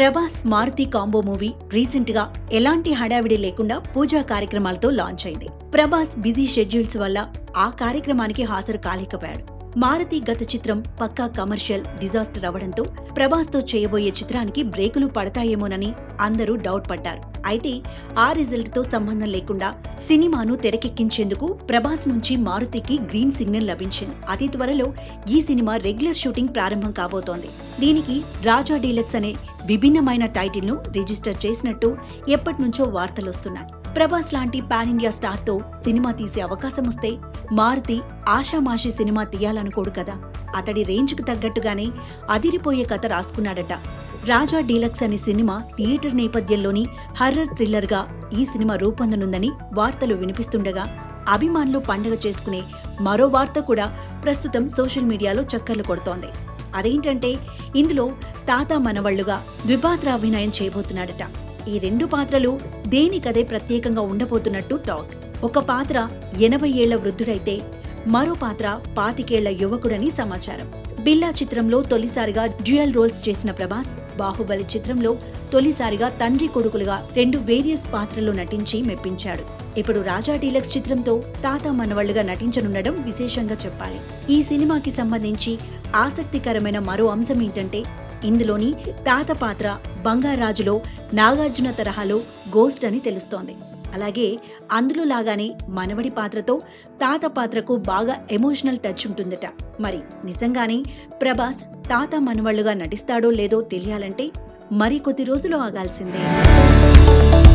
Prabhas Maruthi combo movie recent గా ఎలాంటి హడావిడి లేకుండా పూజా కార్యక్రమాలతో లాంచ్ అయింది ప్రభాస్ బిజీ షెడ్యూల్స్ వల్ల ఆ కార్యక్రమానికి హాజరు కాలేకపోయాడు మారుతి గత చిత్రం పక్కా కమర్షియల్ డిజాస్టర్ అవడంతో ప్రభాస్ తో చేయబోయే చిత్రానికి బ్రేకులు పడతాయేమోనని అందరూ డౌట్ పడ్డారు అయితే ఆ రిజల్ట్ తో సంబంధం లేకుండా సినిమాను తెరకెక్కించేందుకు ప్రభాస్ నుంచి మారుతికి గ్రీన్ సిగ్నల్ లభించింది అతి త్వరలో ఈ సినిమా రెగ్యులర్ షూటింగ్ ప్రారంభం కాబోతోంది దీనికి రాజా డీలక్స్ అనే విభిన్నమైన టైటిల్ ను రిజిస్టర్ చేసినట్టు ఎప్పటి నుంచో వార్తలు వస్తున్నాయి ప్రభాస్ లాంటి పాన్ ఇండియా స్టార్ తో సినిమా తీసే అవకాశం వస్తే మారుతి ఆషామాషి సినిమా తీయాలనుకోడు కదా అతడి రేంజ్ కు తగ్గట్టుగానే అదిరిపోయే కథ రాసుకున్నాడట రాజా డీలక్స్ అనే సినిమా థియేటర్ నేపథ్యంలోని హర్రర్ థ్రిల్లర్ గా ఈ సినిమా రూపొందనుందని వార్తలు వినిపిస్తుండగా అభిమానులు పండగ చేసుకునే మరో వార్త కూడా ప్రస్తుతం సోషల్ మీడియాలో చక్కర్లు కొడుతోంది అదేంటంటే ఇందులో తాత మనవళ్లుగా ద్విపాత్ర అభినయం చేయబోతున్నాడట ఈ రెండు పాత్రలు దేనికదే ప్రత్యేకంగా ఉండబోతున్నట్టు టాక్ ఒక పాత్ర ఎనభై ఏళ్ల వృద్ధుడైతే మరో పాత్ర పాతికేళ్ల యువకుడని సమాచారం బిల్లా చిత్రంలో తొలిసారిగా డ్యూయల్ రోల్స్ చేసిన ప్రభాస్ బాహుబలి చిత్రంలో తొలిసారిగా తండ్రి కొడుకులుగా రెండు వేరియస్ పాత్రల్లో నటించి మెప్పించాడు ఇప్పుడు రాజా డీలక్స్ చిత్రంతో తాత మనవళ్లుగా నటించనుండడం విశేషంగా చెప్పాలి ఈ సినిమాకి సంబంధించి ఆసక్తికరమైన మరో అంశం ఏంటంటే ఇందులోని తాత పాత్ర బంగారాజులో నాగార్జున తరహాలో గోస్ట్ అని తెలుస్తోంది అలాగే అందులో లాగానే మనవడి పాత్రతో తాత పాత్రకు బాగా ఎమోషనల్ టచ్ ఉంటుందట మరి నిజంగానే ప్రభాస్ తాత మనవళ్లుగా నటిస్తాడో లేదో తెలియాలంటే మరి కొద్ది రోజులు ఆగాల్సిందే